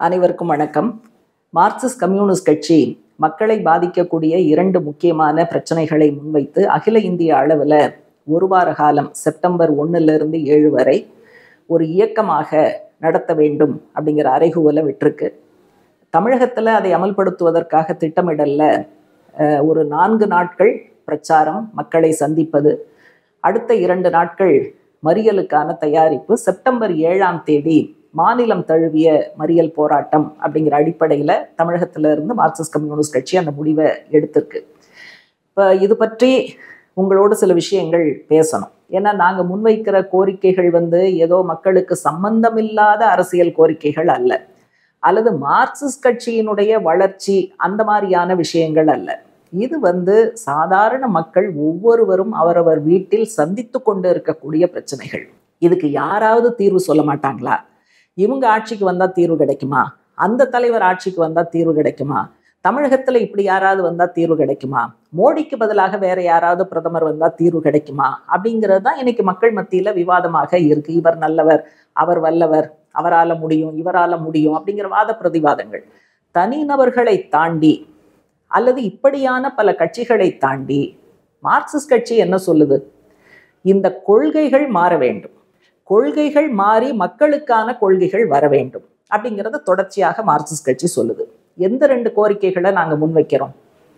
அனைவருக்கும் வணக்கம் Marxist communist கட்சி மக்களை பாதிக்கக்கூடிய இரண்டு முக்கியமான பிரச்சனைகளை முன்வைத்து அகில இந்திய அளவில் ஒரு வார காலம் செப்டம்பர் ஒன்றிலிருந்து ஏழு வரை ஒரு இயக்கமாக நடத்த வேண்டும் அப்படிங்கிற அறைகூவலை விட்டிருக்கு தமிழகத்தில் அதை அமல்படுத்துவதற்காக திட்டமிடல்ல அஹ், ஒரு நான்கு நாட்கள் பிரச்சாரம் மக்களை சந்திப்பது அடுத்த இரண்டு நாட்கள் மறியலுக்கான தயாரிப்பு செப்டம்பர் ஏழாம் தேதி மாநிலம் தழுவிய மறியல் போராட்டம் அப்படிங்கிற அடிப்படையில் தமிழகத்துல இருந்து மார்க்சிஸ்ட் கம்யூனிஸ்ட் கட்சி அந்த முடிவை எடுத்திருக்கு இப்போ இது பற்றி உங்களோட சில விஷயங்கள் பேசணும் ஏன்னா நாங்கள் முன்வைக்கிற கோரிக்கைகள் வந்து ஏதோ மக்களுக்கு சம்பந்தமில்லாத அரசியல் கோரிக்கைகள் அல்ல அல்லது மார்க்சிஸ்ட் கட்சியினுடைய வளர்ச்சி அந்த மாதிரியான விஷயங்கள் அல்ல இது வந்து சாதாரண மக்கள் ஒவ்வொருவரும் அவரவர் வீட்டில் சந்தித்து கொண்டு இருக்கக்கூடிய பிரச்சனைகள் இதுக்கு யாராவது தீர்வு சொல்ல மாட்டாங்களா இவங்க ஆட்சிக்கு வந்தா தீர்வு கிடைக்குமா அந்த தலைவர் ஆட்சிக்கு வந்தா தீர்வு கிடைக்குமா தமிழகத்துல இப்படி யாராவது வந்தா தீர்வு கிடைக்குமா மோடிக்கு பதிலாக வேற யாராவது பிரதமர் வந்தா தீர்வு கிடைக்குமா அப்படிங்கிறது தான் இன்னைக்கு மக்கள் மத்தியில விவாதமாக இருக்கு இவர் நல்லவர் அவர் வல்லவர் அவரால முடியும் இவரால முடியும் அப்படிங்கிற வாத பிரதிவாதங்கள் தனிநபர்களை தாண்டி அல்லது இப்படியான பல கட்சிகளை தாண்டி மார்க்சிஸ்ட் கட்சி என்ன சொல்லுது இந்த கொள்கைகள் மாற வேண்டும் கொள்கைகள் மாறி மக்களுக்கான கொள்கைகள் வர வேண்டும் அப்படிங்கிறத தொடர்ச்சியாக மார்க்சிஸ்ட் கட்சி சொல்லுது எந்த ரெண்டு கோரிக்கைகளை நாங்கள் முன்வைக்கிறோம்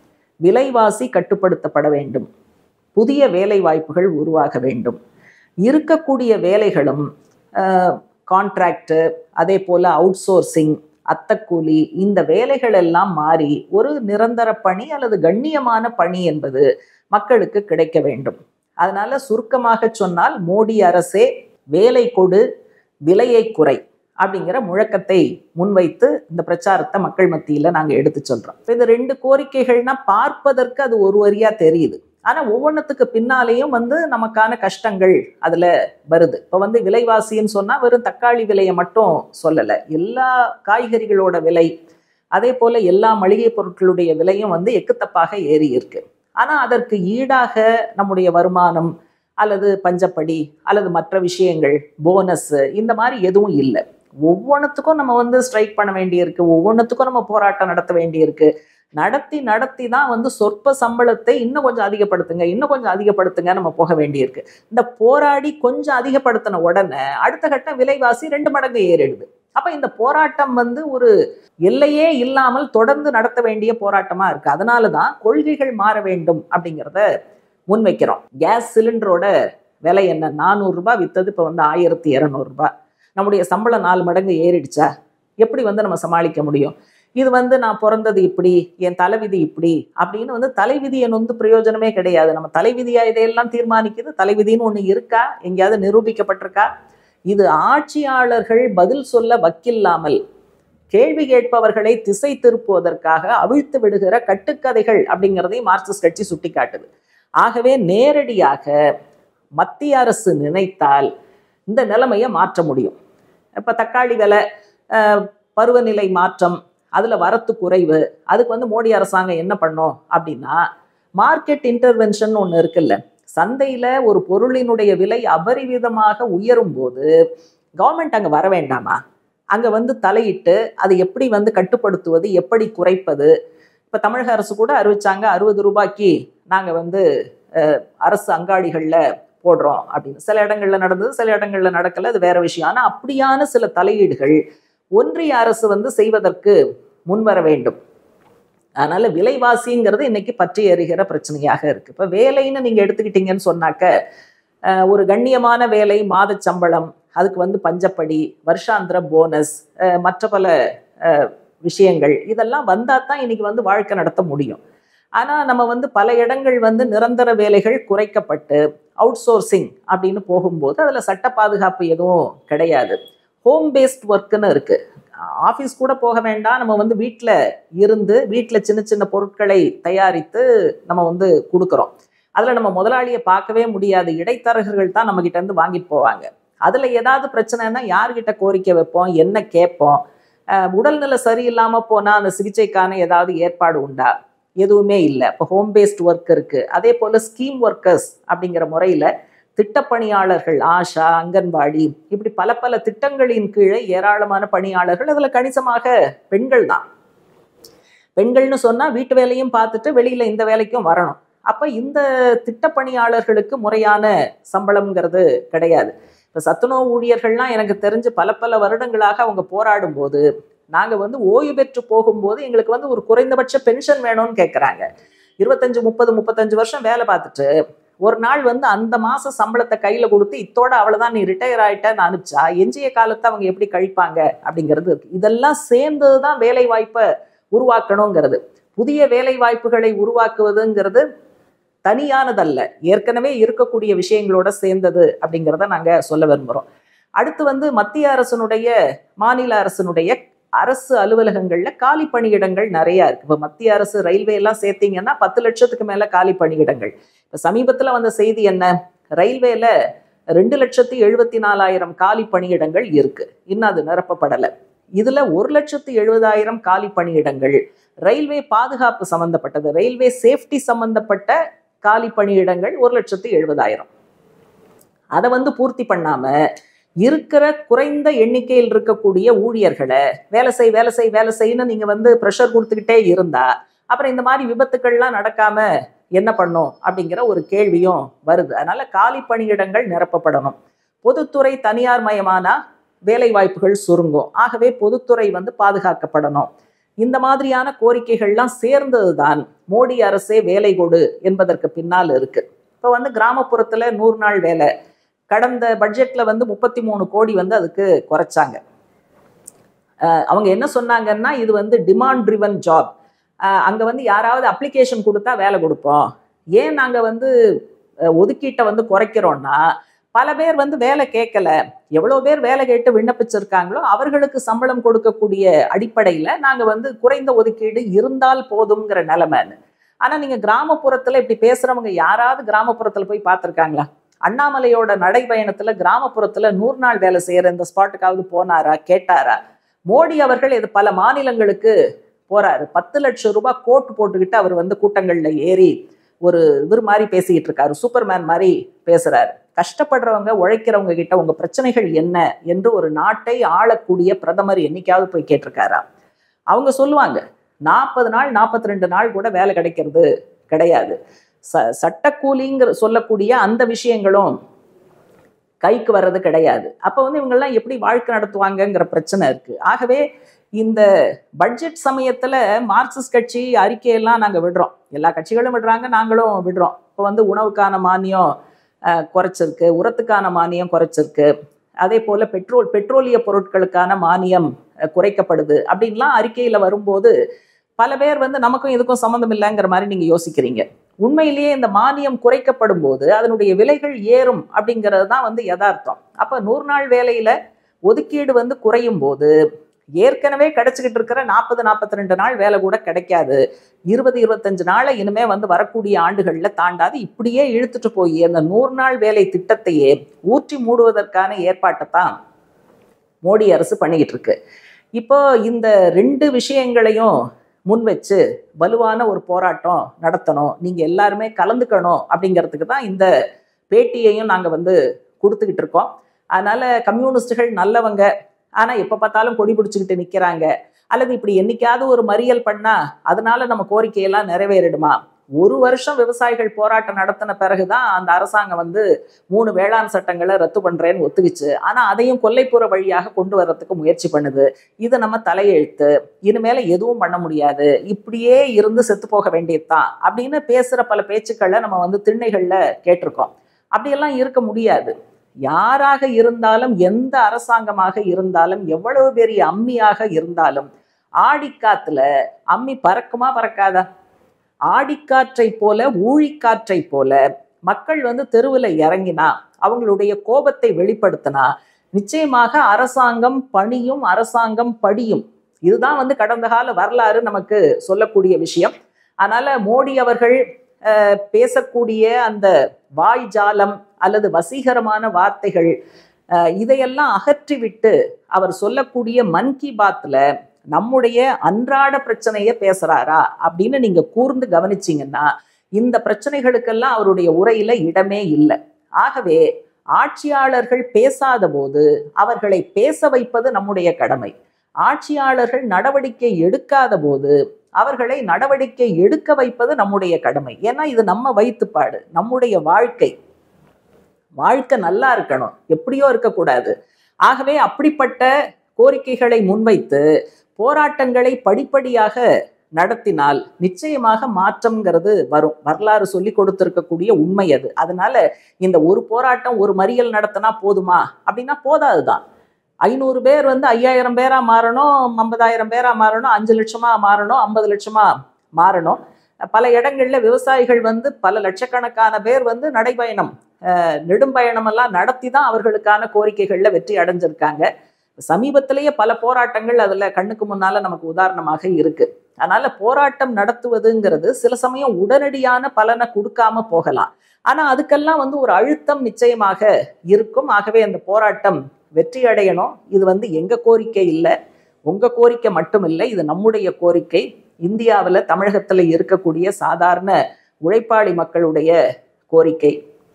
விலைவாசி கட்டுப்படுத்தப்பட வேண்டும் புதிய வேலை வாய்ப்புகள் உருவாக வேண்டும் இருக்கக்கூடிய வேலைகளும் கான்ட்ராக்டு அதே போல் அவுட் சோர்சிங் அத்தக்கூலி இந்த வேலைகள் எல்லாம் மாறி ஒரு நிரந்தர பணி அல்லது கண்ணியமான பணி என்பது மக்களுக்கு கிடைக்க வேண்டும் அதனால சுருக்கமாக சொன்னால் மோடி அரசே வேலை கொடு விலையை குறை அப்படிங்கிற முழக்கத்தை முன்வைத்து இந்த பிரச்சாரத்தை மக்கள் மத்தியில நாங்க எடுத்து சொல்றோம் இப்ப இந்த ரெண்டு கோரிக்கைகள்னா பார்ப்பதற்கு அது ஒரு வரியா தெரியுது ஆனா ஒவ்வொன்றத்துக்கு பின்னாலேயும் வந்து நமக்கான கஷ்டங்கள் அதுல வருது இப்ப வந்து விலைவாசின்னு சொன்னா வெறும் தக்காளி விலையை மட்டும் சொல்லலை எல்லா காய்கறிகளோட விலை அதே போல எல்லா மளிகை பொருட்களுடைய விலையும் வந்து எக்குத்தப்பாக ஏறி இருக்கு ஆனா அதற்கு ஈடாக நம்முடைய வருமானம் அல்லது பஞ்சப்படி அல்லது மற்ற விஷயங்கள் போனஸ் இந்த மாதிரி எதுவும் இல்லை ஒவ்வொன்றுத்துக்கும் நம்ம வந்து ஸ்ட்ரைக் பண்ண வேண்டியிருக்கு ஒவ்வொன்றுத்துக்கும் நம்ம போராட்டம் நடத்த வேண்டியிருக்கு நடத்தி நடத்தி தான் வந்து சொற்ப சம்பளத்தை இன்னும் கொஞ்சம் அதிகப்படுத்துங்க இன்னும் கொஞ்சம் அதிகப்படுத்துங்க நம்ம போக வேண்டியிருக்கு இந்த போராடி கொஞ்சம் அதிகப்படுத்தின உடனே அடுத்த கட்டம் விலைவாசி ரெண்டு மடங்கு ஏறிடுது அப்ப இந்த போராட்டம் வந்து ஒரு எல்லையே இல்லாமல் தொடர்ந்து நடத்த வேண்டிய போராட்டமா இருக்கு அதனால தான் கொள்கைகள் மாற வேண்டும் அப்படிங்கிறத முன்வைக்கிறோம் கேஸ் சிலிண்டரோட விலை என்ன நானூறுரூபா வித்தது இப்போ வந்து ஆயிரத்தி இரநூறுபா நம்முடைய சம்பளம் நாலு மடங்கு ஏறிடுச்சா எப்படி வந்து நம்ம சமாளிக்க முடியும் இது வந்து நான் பிறந்தது இப்படி என் தலைவிதி இப்படி அப்படின்னு வந்து தலைவிதியை நொந்து பிரயோஜனமே கிடையாது நம்ம தலைவிதியா இதையெல்லாம் தீர்மானிக்குது தலைவிதின்னு ஒன்று இருக்கா எங்கேயாவது நிரூபிக்கப்பட்டிருக்கா இது ஆட்சியாளர்கள் பதில் சொல்ல வக்கில்லாமல் கேள்வி கேட்பவர்களை திசை திருப்புவதற்காக அவிழ்த்து விடுகிற கட்டுக்கதைகள் அப்படிங்கிறதையும் மார்க்சிஸ்ட் கட்சி சுட்டிக்காட்டுது ஆகவே நேரடியாக மத்திய அரசு நினைத்தால் இந்த நிலைமையை மாற்ற முடியும் இப்போ தக்காளி விலை அஹ், பருவநிலை மாற்றம் அதில் வரத்து குறைவு அதுக்கு வந்து மோடி அரசாங்கம் என்ன பண்ணோம் அப்படின்னா மார்க்கெட் இன்டர்வென்ஷன் ஒன்று இருக்குல்ல சந்தையில் ஒரு பொருளினுடைய விலை அபரிவிதமாக உயரும் போது கவர்மெண்ட் அங்கே வர வேண்டாமா அங்கே வந்து தலையிட்டு அதை எப்படி வந்து கட்டுப்படுத்துவது எப்படி குறைப்பது இப்போ தமிழக அரசு கூட அறிவிச்சாங்க அறுபது ரூபாய்க்கு நாங்கள் வந்து அஹ், அரசு அங்காடிகளில் போடுறோம் அப்படின்னு சில இடங்கள்ல நடந்தது சில இடங்கள்ல நடக்கல அது வேற விஷயம் ஆனால் அப்படியான சில தலையீடுகள் ஒன்றிய அரசு வந்து செய்வதற்கு முன்வர வேண்டும் அதனால விலைவாசிங்கிறது இன்னைக்கு பற்றி எறிகிற பிரச்சனையாக இருக்கு இப்போ வேலைன்னு நீங்க எடுத்துக்கிட்டீங்கன்னு சொன்னாக்க அஹ், ஒரு கண்ணியமான வேலை மாத சம்பளம் அதுக்கு வந்து பஞ்சப்படி வருஷாந்திர போனஸ் அஹ், மற்ற பல அஹ், விஷயங்கள் இதெல்லாம் வந்தால் தான் இன்னைக்கு வந்து வாழ்க்கை நடத்த முடியும் ஆனால் நம்ம வந்து பல இடங்கள் வந்து நிரந்தர வேலைகள் குறைக்கப்பட்டு அவுட் சோர்சிங் அப்படின்னு போகும்போது அதில் சட்ட பாதுகாப்பு எதுவும் கிடையாது ஹோம் பேஸ்ட் ஒர்க்குன்னு இருக்கு ஆஃபீஸ் கூட போக வேண்டாம் நம்ம வந்து வீட்டில் இருந்து வீட்டில் சின்ன சின்ன பொருட்களை தயாரித்து நம்ம வந்து கொடுக்குறோம் அதில் நம்ம முதலாளியை பார்க்கவே முடியாது இடைத்தரகர்கள் தான் நம்ம கிட்ட இருந்து வாங்கிட்டு போவாங்க அதில் ஏதாவது பிரச்சனைனா யார்கிட்ட கோரிக்கை வைப்போம் என்ன கேட்போம் அஹ் உடல்நிலை சரியில்லாமல் போனால் அந்த சிகிச்சைக்கான ஏதாவது ஏற்பாடு உண்டா எதுவுமே இல்லை இப்போ ஹோம் பேஸ்ட் ஒர்க் இருக்குது அதே போல் ஸ்கீம் ஒர்க்கர்ஸ் அப்படிங்கிற முறையில் திட்டப்பணியாளர்கள் ஆஷா அங்கன்வாடி இப்படி பல பல திட்டங்களின் கீழே ஏராளமான பணியாளர்கள் அதுல கணிசமாக பெண்கள் தான் பெண்கள்னு சொன்னா வீட்டு வேலையும் பார்த்துட்டு வெளியில இந்த வேலைக்கும் வரணும் அப்ப இந்த திட்டப்பணியாளர்களுக்கு முறையான சம்பளம்ங்கிறது கிடையாது இப்ப சத்துணவு ஊழியர்கள்லாம் எனக்கு தெரிஞ்சு பல பல வருடங்களாக அவங்க போராடும் போது நாங்க வந்து ஓய்வு பெற்று போகும்போது எங்களுக்கு வந்து ஒரு குறைந்தபட்ச பென்ஷன் வேணும்னு கேட்குறாங்க இருபத்தஞ்சு முப்பது முப்பத்தஞ்சு வருஷம் வேலை பார்த்துட்டு ஒரு நாள் வந்து அந்த மாச சம்பளத்தை கையில கொடுத்து இத்தோட அவ்வளவுதான் நீ ரிட்டையர் ஆயிட்டன்னு அனுப்பிச்சா எஞ்சிய காலத்தை அவங்க எப்படி கழிப்பாங்க அப்படிங்கிறது இருக்கு இதெல்லாம் சேர்ந்தது தான் வேலை வாய்ப்பை உருவாக்கணுங்கிறது புதிய வேலை வாய்ப்புகளை உருவாக்குவதுங்கிறது தனியானதல்ல ஏற்கனவே இருக்கக்கூடிய விஷயங்களோட சேர்ந்தது அப்படிங்கிறத நாங்க சொல்ல விரும்புறோம் அடுத்து வந்து மத்திய அரசனுடைய மாநில அரசனுடைய அரசு அலுவலகங்கள்ல காலி பணியிடங்கள் நிறைய இருக்கு இப்போ மத்திய அரசு ரயில்வே எல்லாம் சேர்த்தீங்கன்னா பத்து லட்சத்துக்கு மேல காலி பணியிடங்கள் இப்போ சமீபத்துல வந்த செய்தி என்ன ரயில்வேல ரெண்டு லட்சத்தி எழுபத்தி நாலாயிரம் காலி பணியிடங்கள் இருக்கு இன்னும் அது நிரப்பப்படலை இதுல ஒரு லட்சத்து எழுபதாயிரம் காலி பணியிடங்கள் ரயில்வே பாதுகாப்பு சம்பந்தப்பட்டது ரயில்வே சேஃப்டி சம்பந்தப்பட்ட காலி பணியிடங்கள் ஒரு லட்சத்து எழுபதாயிரம் அதை வந்து பூர்த்தி பண்ணாம இருக்கிற குறைந்த எண்ணிக்கையில் இருக்கக்கூடிய ஊழியர்களை வேலை செய் வேலை செய் வேலை செய்யன்னு நீங்க வந்து ப்ரெஷர் கொடுத்துக்கிட்டே இருந்தா அப்புறம் இந்த மாதிரி விபத்துக்கள்லாம் நடக்காம என்ன பண்ணும் அப்படிங்கிற ஒரு கேள்வியும் வருது அதனால காலி பணியிடங்கள் நிரப்பப்படணும் பொதுத்துறை தனியார் மயமானா வேலை வாய்ப்புகள் சுருங்கும் ஆகவே பொதுத்துறை வந்து பாதுகாக்கப்படணும் இந்த மாதிரியான கோரிக்கைகள்லாம் சேர்ந்ததுதான் மோடி அரசே வேலை கொடு என்பதற்கு பின்னால் இருக்கு இப்போ வந்து கிராமப்புறத்துல நூறு நாள் வேலை கடந்த பட்ஜெட்ல வந்து முப்பத்தி மூணு கோடி வந்து அதுக்கு குறைச்சாங்க அஹ் அவங்க என்ன சொன்னாங்கன்னா இது வந்து டிமாண்ட் ட்ரிவன் ஜாப் அங்க வந்து யாராவது அப்ளிகேஷன் கொடுத்தா வேலை கொடுப்போம் ஏன் நாங்க வந்து அஹ், ஒதுக்கீட்டை வந்து குறைக்கிறோம்னா பல பேர் வந்து வேலை கேட்கல எவ்வளோ பேர் வேலை கேட்டு விண்ணப்பிச்சிருக்காங்களோ அவர்களுக்கு சம்பளம் கொடுக்கக்கூடிய அடிப்படையில் நாங்கள் வந்து குறைந்த ஒதுக்கீடு இருந்தால் போதுங்கிற நிலைமைன்னு ஆனால் நீங்கள் கிராமப்புறத்தில் இப்படி பேசுகிறவங்க யாராவது கிராமப்புறத்தில் போய் பார்த்துருக்காங்களா அண்ணாமலையோட நடைபயணத்தில் கிராமப்புறத்தில் நூறு நாள் வேலை செய்கிற இந்த ஸ்பாட்டுக்காவது போனாரா கேட்டாரா மோடி அவர்கள் இது பல மாநிலங்களுக்கு போறாரு பத்து லட்சம் ரூபாய் கோட் போட்டுக்கிட்டு அவர் வந்து கூட்டங்கள்ல ஏறி ஒரு இவர் மாதிரி பேசிக்கிட்டு இருக்காரு சூப்பர்மேன் மாதிரி பேசுறாரு கஷ்டப்படுறவங்க உழைக்கிறவங்க கிட்ட உங்க பிரச்சனைகள் என்ன என்று ஒரு நாட்டை ஆளக்கூடிய பிரதமர் என்னைக்காவது போய் கேட்டிருக்காரா அவங்க சொல்லுவாங்க நாற்பது நாள் நாற்பத்தி ரெண்டு நாள் கூட வேலை கிடைக்கிறது கிடையாது ச சட்டக்கூலிங்கிற சொல்லக்கூடிய அந்த விஷயங்களும் கைக்கு வர்றது கிடையாது அப்போ வந்து இவங்கெல்லாம் எப்படி வாழ்க்கை நடத்துவாங்கங்கிற பிரச்சனை இருக்கு ஆகவே இந்த பட்ஜெட் சமயத்துல மார்க்சிஸ்ட் கட்சி அறிக்கையெல்லாம் நாங்க விடுறோம் எல்லா கட்சிகளும் விடுறாங்க நாங்களும் விடுறோம் இப்போ வந்து உணவுக்கான மானியம் அஹ், குறைச்சிருக்கு உரத்துக்கான மானியம் குறைச்சிருக்கு அதே போல பெட்ரோல் பெட்ரோலிய பொருட்களுக்கான மானியம் அஹ், குறைக்கப்படுது அப்படின்லாம் அறிக்கையில வரும்போது பல பேர் வந்து நமக்கும் இதுக்கும் சம்மந்தம் இல்லைங்கிற மாதிரி நீங்க யோசிக்கிறீங்க உண்மையிலேயே இந்த மானியம் குறைக்கப்படும் போது அதனுடைய விலைகள் ஏறும் அப்படிங்கிறது தான் வந்து யதார்த்தம் அப்ப நூறு நாள் வேலையில ஒதுக்கீடு வந்து குறையும் போது ஏற்கனவே கிடைச்சிக்கிட்டு இருக்கிற நாற்பது நாற்பத்தி ரெண்டு நாள் வேலை கூட கிடைக்காது இருபது இருபத்தஞ்சு நாளை இனிமே வந்து வரக்கூடிய ஆண்டுகள்ல தாண்டாது இப்படியே இழுத்துட்டு போய் அந்த நூறு நாள் வேலை திட்டத்தையே ஊற்றி மூடுவதற்கான ஏற்பாட்டை தான் மோடி அரசு பண்ணிக்கிட்டு இருக்கு இப்போ இந்த ரெண்டு விஷயங்களையும் முன் வச்சு வலுவான ஒரு போராட்டம் நடத்தணும் நீங்க எல்லாருமே கலந்துக்கணும் அப்படிங்கிறதுக்கு தான் இந்த பேட்டியையும் நாங்க வந்து கொடுத்துக்கிட்டு இருக்கோம் அதனால கம்யூனிஸ்டுகள் நல்லவங்க ஆனா எப்ப பார்த்தாலும் கொடி பிடிச்சிக்கிட்டு நிக்கிறாங்க அல்லது இப்படி என்னைக்காவது ஒரு மறியல் பண்ணா அதனால நம்ம கோரிக்கையெல்லாம் நிறைவேறிடுமா ஒரு வருஷம் விவசாயிகள் போராட்டம் நடத்தின பிறகுதான் அந்த அரசாங்கம் வந்து மூணு வேளாண் சட்டங்களை ரத்து பண்றேன்னு ஒத்துக்குச்சு ஆனா அதையும் கொல்லைப்புற வழியாக கொண்டு வர்றதுக்கு முயற்சி பண்ணுது இது நம்ம தலையெழுத்து இனிமேல எதுவும் பண்ண முடியாது இப்படியே இருந்து செத்து போக வேண்டியதுதான் அப்படின்னு பேசுற பல பேச்சுக்களை நம்ம வந்து திண்ணைகள்ல கேட்டிருக்கோம் அப்படியெல்லாம் இருக்க முடியாது யாராக இருந்தாலும் எந்த அரசாங்கமாக இருந்தாலும் எவ்வளவு பெரிய அம்மியாக இருந்தாலும் ஆடிக்காத்துல அம்மி பறக்குமா பறக்காதா ஆடிக்காற்றை போல ஊழிக்காற்றை போல மக்கள் வந்து தெருவில் இறங்கினா அவங்களுடைய கோபத்தை வெளிப்படுத்தினா நிச்சயமாக அரசாங்கம் பணியும் அரசாங்கம் படியும் இதுதான் வந்து கடந்த கால வரலாறு நமக்கு சொல்லக்கூடிய விஷயம் அதனால மோடி அவர்கள் அஹ், பேசக்கூடிய அந்த வாய் ஜாலம் அல்லது வசீகரமான வார்த்தைகள் அஹ், இதையெல்லாம் அகற்றிவிட்டு அவர் சொல்லக்கூடிய மன் கி பாத்ல நம்முடைய அன்றாட பிரச்சனையை பேசுறாரா அப்படின்னு நீங்க கூர்ந்து கவனிச்சீங்கன்னா இந்த பிரச்சனைகளுக்கெல்லாம் அவருடைய உரையில இடமே இல்லை ஆகவே ஆட்சியாளர்கள் பேசாத போது அவர்களை பேச வைப்பது நம்முடைய கடமை ஆட்சியாளர்கள் நடவடிக்கை எடுக்காத போது அவர்களை நடவடிக்கை எடுக்க வைப்பது நம்முடைய கடமை ஏன்னா இது நம்ம வைத்துப்பாடு நம்முடைய வாழ்க்கை வாழ்க்கை நல்லா இருக்கணும் எப்படியோ இருக்கக்கூடாது ஆகவே அப்படிப்பட்ட கோரிக்கைகளை முன்வைத்து போராட்டங்களை படிப்படியாக நடத்தினால் நிச்சயமாக மாற்றம்ங்கிறது வரும் வரலாறு சொல்லி கொடுத்திருக்கக்கூடிய உண்மை அது அதனால இந்த ஒரு போராட்டம் ஒரு மறியல் நடத்தினா போதுமா அப்படின்னா போதாதுதான் ஐநூறு பேர் வந்து ஐயாயிரம் பேரா மாறணும் ஐம்பதாயிரம் பேரா மாறணும் அஞ்சு லட்சமா மாறணும் ஐம்பது லட்சமா மாறணும் பல இடங்கள்ல விவசாயிகள் வந்து பல லட்சக்கணக்கான பேர் வந்து நடைபயணம் அஹ், நெடும்பயணம் எல்லாம் நடத்தி தான் அவர்களுக்கான கோரிக்கைகள்ல வெற்றி அடைஞ்சிருக்காங்க சமீபத்திலேயே பல போராட்டங்கள் அதுல கண்ணுக்கு முன்னால நமக்கு உதாரணமாக இருக்கு அதனால போராட்டம் நடத்துவதுங்கிறது சில சமயம் உடனடியான பலனை கொடுக்காம போகலாம் ஆனா அதுக்கெல்லாம் வந்து ஒரு அழுத்தம் நிச்சயமாக இருக்கும் ஆகவே அந்த போராட்டம் வெற்றி அடையணும் இது வந்து எங்க கோரிக்கை இல்லை உங்க கோரிக்கை மட்டும் இல்லை இது நம்முடைய கோரிக்கை இந்தியாவில் தமிழகத்தில் இருக்கக்கூடிய சாதாரண உழைப்பாளி மக்களுடைய கோரிக்கை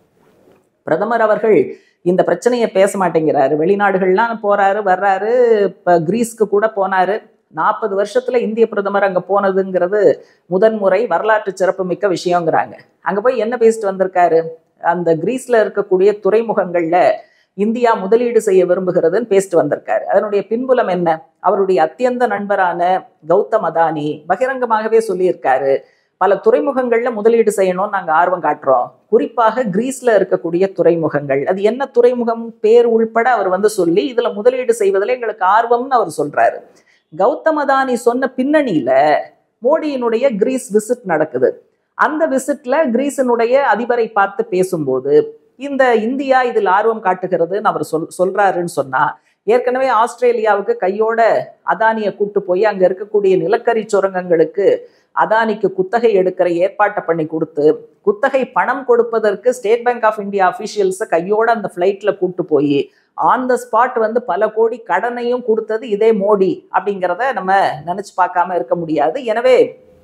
பிரதமர் அவர்கள் இந்த பிரச்சனையை பேச மாட்டேங்கிறாரு வெளிநாடுகள்லாம் போறாரு வர்றாரு இப்போ கிரீஸ்க்கு கூட போனாரு நாற்பது வருஷத்துல இந்திய பிரதமர் அங்க போனதுங்கிறது முதன்முறை வரலாற்று சிறப்புமிக்க விஷயங்கிறாங்க அங்க போய் என்ன பேசிட்டு வந்திருக்காரு அந்த கிரீஸ்ல இருக்கக்கூடிய துறைமுகங்கள்ல இந்தியா முதலீடு செய்ய விரும்புகிறதுன்னு பேசிட்டு வந்திருக்காரு அதனுடைய பின்புலம் என்ன அவருடைய அத்தியந்த நண்பரான கௌதம் அதானி பகிரங்கமாகவே சொல்லியிருக்காரு பல துறைமுகங்கள்ல முதலீடு செய்யணும்னு நாங்க ஆர்வம் காட்டுறோம் குறிப்பாக கிரீஸ்ல இருக்கக்கூடிய துறைமுகங்கள் அது என்ன துறைமுகம் பேர் உள்பட அவர் வந்து சொல்லி இதுல முதலீடு செய்வதில் எங்களுக்கு ஆர்வம்னு அவர் சொல்றாரு கௌதம் அதானி சொன்ன பின்னணியில மோடியினுடைய கிரீஸ் விசிட் நடக்குது அந்த விசிட்ல கிரீஸினுடைய அதிபரை பார்த்து பேசும்போது இந்த இந்தியா இதில் ஆர்வம் காட்டுகிறதுன்னு அவர் சொல் சொல்றாருன்னு சொன்னா ஏற்கனவே ஆஸ்திரேலியாவுக்கு கையோட அதானியை கூட்டு போய் அங்க இருக்கக்கூடிய நிலக்கரி சுரங்கங்களுக்கு அதானிக்கு குத்தகை எடுக்கிற ஏற்பாட்டை பண்ணி கொடுத்து குத்தகை பணம் கொடுப்பதற்கு ஸ்டேட் பேங்க் ஆஃப் இந்தியா அஃபிஷியல்ஸை கையோட அந்த ஃப்ளைட்ல கூட்டு போய் ஆன் த ஸ்பாட் வந்து பல கோடி கடனையும் கொடுத்தது இதே மோடி அப்படிங்கிறத நம்ம நினைச்சு பார்க்காம இருக்க முடியாது எனவே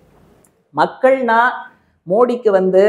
மக்கள்னா மோடிக்கு வந்து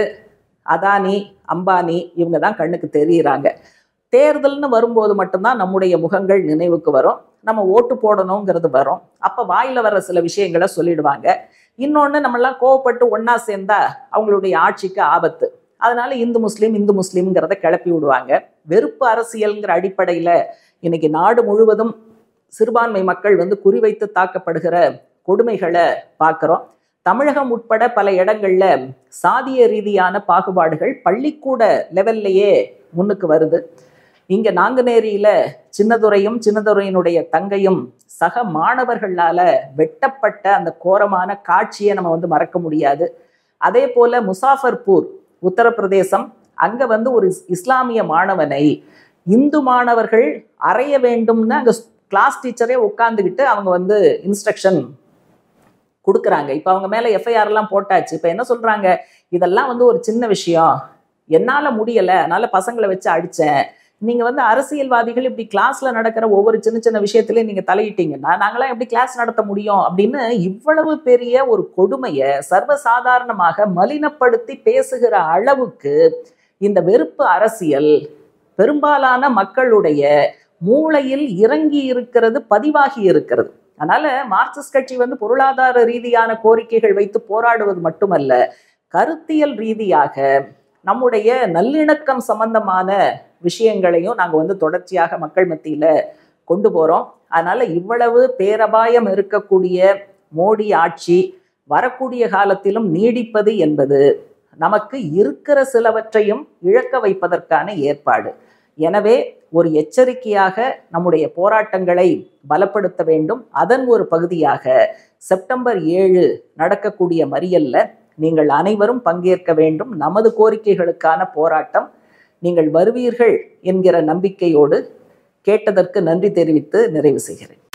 அதானி அம்பானி இவங்க தான் கண்ணுக்கு தெரியுறாங்க தேர்தல்னு வரும்போது மட்டும்தான் நம்முடைய முகங்கள் நினைவுக்கு வரும் நம்ம ஓட்டு போடணுங்கிறது வரும் அப்போ வாயில வர்ற சில விஷயங்களை சொல்லிடுவாங்க இன்னொன்று நம்மளாம் கோவப்பட்டு ஒன்றா சேர்ந்தா அவங்களுடைய ஆட்சிக்கு ஆபத்து அதனால இந்து முஸ்லீம் இந்து முஸ்லீம்ங்கிறத கிளப்பி விடுவாங்க வெறுப்பு அரசியல்ங்கிற அடிப்படையில் இன்னைக்கு நாடு முழுவதும் சிறுபான்மை மக்கள் வந்து குறிவைத்து தாக்கப்படுகிற கொடுமைகளை பார்க்குறோம் தமிழகம் உட்பட பல இடங்கள்ல சாதிய ரீதியான பாகுபாடுகள் பள்ளிக்கூட லெவல்லையே முன்னுக்கு வருது இங்க நாங்குநேரியில சின்னதுரையும் சின்னதுரையினுடைய தங்கையும் சக மாணவர்களால வெட்டப்பட்ட அந்த கோரமான காட்சியை நம்ம வந்து மறக்க முடியாது அதே போல முசாஃபர்பூர் உத்தரப்பிரதேசம் அங்க வந்து ஒரு இஸ்- இஸ்லாமிய மாணவனை இந்து மாணவர்கள் அறைய வேண்டும்னு அங்க கிளாஸ் டீச்சரே உட்காந்துக்கிட்டு அவங்க வந்து இன்ஸ்ட்ரக்ஷன் கொடுக்குறாங்க இப்போ அவங்க மேலே எஃப்ஐஆர்லாம் போட்டாச்சு இப்போ என்ன சொல்றாங்க இதெல்லாம் வந்து ஒரு சின்ன விஷயம் என்னால் முடியலை அதனால பசங்களை வச்சு அடித்தேன் நீங்கள் வந்து அரசியல்வாதிகள் இப்படி கிளாஸில் நடக்கிற ஒவ்வொரு சின்ன சின்ன விஷயத்துலையும் நீங்கள் தலையிட்டீங்கன்னா நாங்களாம் எப்படி கிளாஸ் நடத்த முடியும் அப்படின்னு இவ்வளவு பெரிய ஒரு கொடுமையை சர்வசாதாரணமாக மலினப்படுத்தி பேசுகிற அளவுக்கு இந்த வெறுப்பு அரசியல் பெரும்பாலான மக்களுடைய மூளையில் இறங்கி இருக்கிறது பதிவாகி இருக்கிறது அதனால மார்க்சிஸ்ட் கட்சி வந்து பொருளாதார ரீதியான கோரிக்கைகள் வைத்து போராடுவது மட்டுமல்ல கருத்தியல் ரீதியாக நம்முடைய நல்லிணக்கம் சம்பந்தமான விஷயங்களையும் நாங்கள் வந்து தொடர்ச்சியாக மக்கள் மத்தியில கொண்டு போறோம் அதனால இவ்வளவு பேரபாயம் இருக்கக்கூடிய மோடி ஆட்சி வரக்கூடிய காலத்திலும் நீடிப்பது என்பது நமக்கு இருக்கிற சிலவற்றையும் இழக்க வைப்பதற்கான ஏற்பாடு எனவே ஒரு எச்சரிக்கையாக நம்முடைய போராட்டங்களை பலப்படுத்த வேண்டும் அதன் ஒரு பகுதியாக செப்டம்பர் ஏழு நடக்கக்கூடிய மறியல்ல நீங்கள் அனைவரும் பங்கேற்க வேண்டும் நமது கோரிக்கைகளுக்கான போராட்டம் நீங்கள் வருவீர்கள் என்கிற நம்பிக்கையோடு கேட்டதற்கு நன்றி தெரிவித்து நிறைவு செய்கிறேன்